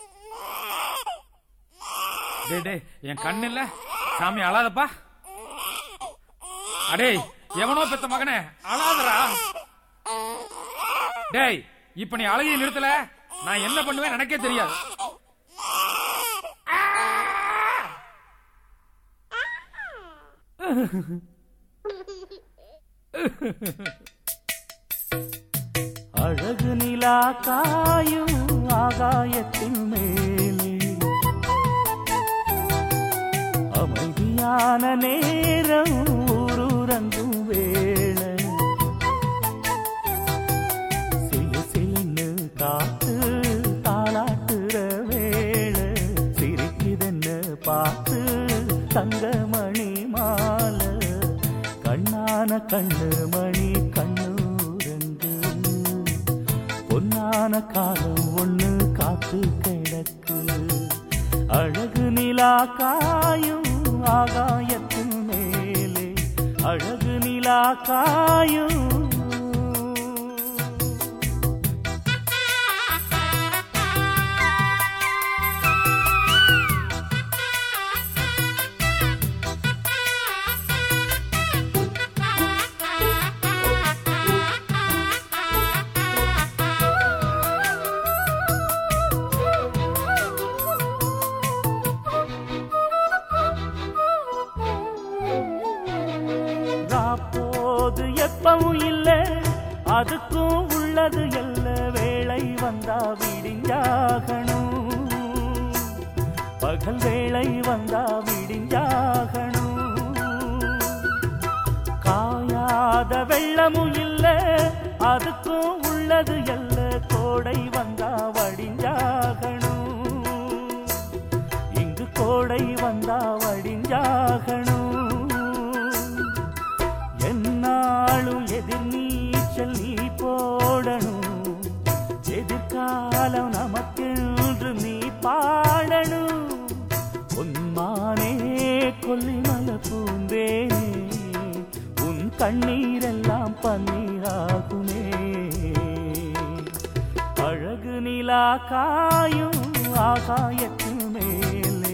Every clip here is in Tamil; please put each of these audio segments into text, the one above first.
டேய் டேய் என் கண்ணு இல்ல சாமி அழாதப்பா அடேய் எவனோ பெத்த மகனே அழாதடா டேய் இப்ப நீ அழகிய நிறுத்தல நான் என்ன பண்ணுவேன் எனக்கே தெரியாது அழகு நிலா காயும் ஆகாயத்தின் மேலே அமைதியான நேரம் ஊரூரங்கும் வேளை சிலு சிலுன்னு காத்து தாளாட்டுற வேளை சிரிக்குதுன்னு பார்த்து தங்கமணி மாலை கண்ணான கண்ணு மணி கண்ணூரங்கு பொன்னான காலம் ஒண்ணு காத்து கிடக்கு அழகு நிலா காயும் ஆகாயத்தின் மேலே அழகு நிலா காயும் போது எப்பவும் இல்ல அதுக்கும் உள்ளது எல்ல வேளை வந்தா விடிஞ்சாகணும் பகல் வேளை வந்தா விடிஞ்சாகணும் காயாத வெள்ளமும் இல்ல அதுக்கும் உள்ளது எல்ல கோடை வந்தா வடிஞ்சாகணும் இங்கு கோடை வந்தா வடிஞ்சாகணும் என்னாலும் எதிர் நீச்சல் நீ போடணும் எதிர்காலம் நமக்கென்று நீ பாடணும் உன்மானே கொல்லிமல பூந்தேனே உன் கண்ணீரெல்லாம் பன்னீராகுமே அழகு நிலா காயும் ஆகாயத்தின் மேலே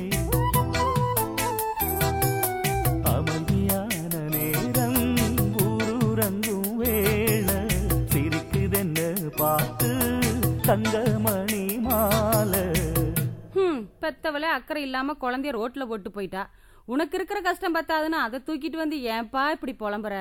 அமைதியான நேரம் ஊரூரங்கும் வேளை சிரிக்குதென்ன பார்த்து தங்கமணி மாலை ஹம், பெத்தவளே அக்கறை இல்லாம குழந்தைய ரோட்ல போட்டு போயிட்டா உனக்கு இருக்கிற கஷ்டம் பத்தாதுன்னு அதை தூக்கிட்டு வந்து ஏன்பா இப்படி புலம்புற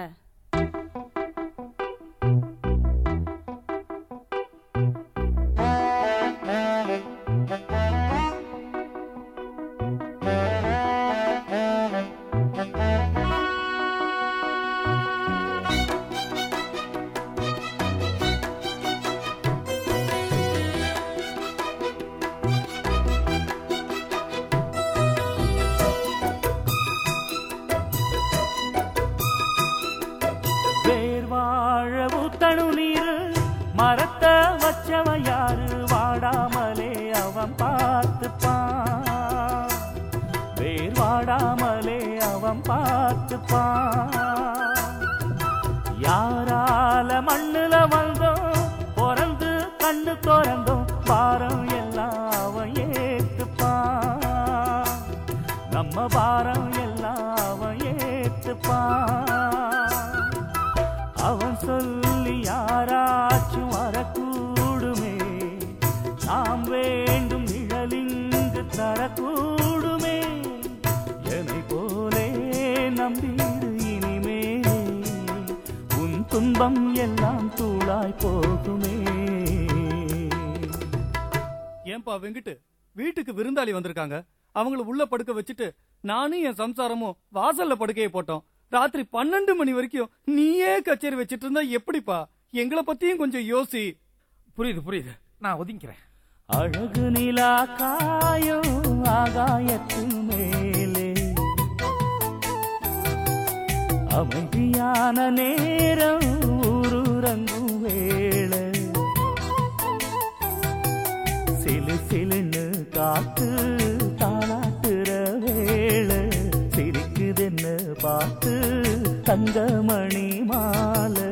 வேர் வாழ ஊத்தணு நீரு மரத்தை வச்சவன் யாரு வாடாமலே அவன் பார்த்துப்பான் வேர் வாடாமலே அவன் பார்த்துப்பான் யாரால மண்ணுல வந்தோம் பிறந்து கண்ணு திறந்தோம் பாரம் எல்லாம் அவன் ஏத்துப்பான் நம்ம பாரம் எல்லாம் அவன் ஏத்துப்பான் அவன் சொல்லி யாராச்சும் வரக்கூடுமே நாம் வேண்டும் நிழலிங்கு தரக்கூடுமே என்னை போலே நம்பிடு இனிமே உன் துன்பம் எல்லாம் தூளாய் போகுமே ஏன்பா வெங்கிட்டு வீட்டுக்கு விருந்தாளி வந்திருக்காங்க அவங்கள உள்ள படுக்க வச்சுட்டு நானும் என் சம்சாரமும் வாசல்ல படுக்கையை போட்டோம் ராத்திரி பன்னெண்டு மணி வரைக்கும் நீயே கச்சேரி வச்சிட்டு இருந்தா எப்படிப்பா எங்களை பத்தியும் கொஞ்சம் யோசி புரியுது புரியுது நான் ஒதுங்கிக்கிறேன் அழகு நிலா காயும் ஆகாயத்தின் மேலே அமைதியான நேரம் ஊரூரங்கும் வேளை சிலு சிலுன்னு காத்து தாளாட்டுற வேளை சிரிக்குதுன்னு பார்த்து தங்கமணி மாலை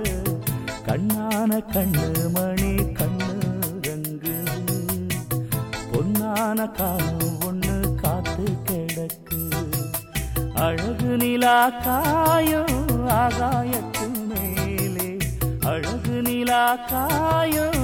கண்ணான கண்ணு மணி கண்ணு ரங்கு பொன்னான பொன்னான காலம் ஒண்ணு காத்து கிடக்கு அழகு நிலா காயம் ஆகாயத்து மேலே அழகு நிலா காயம்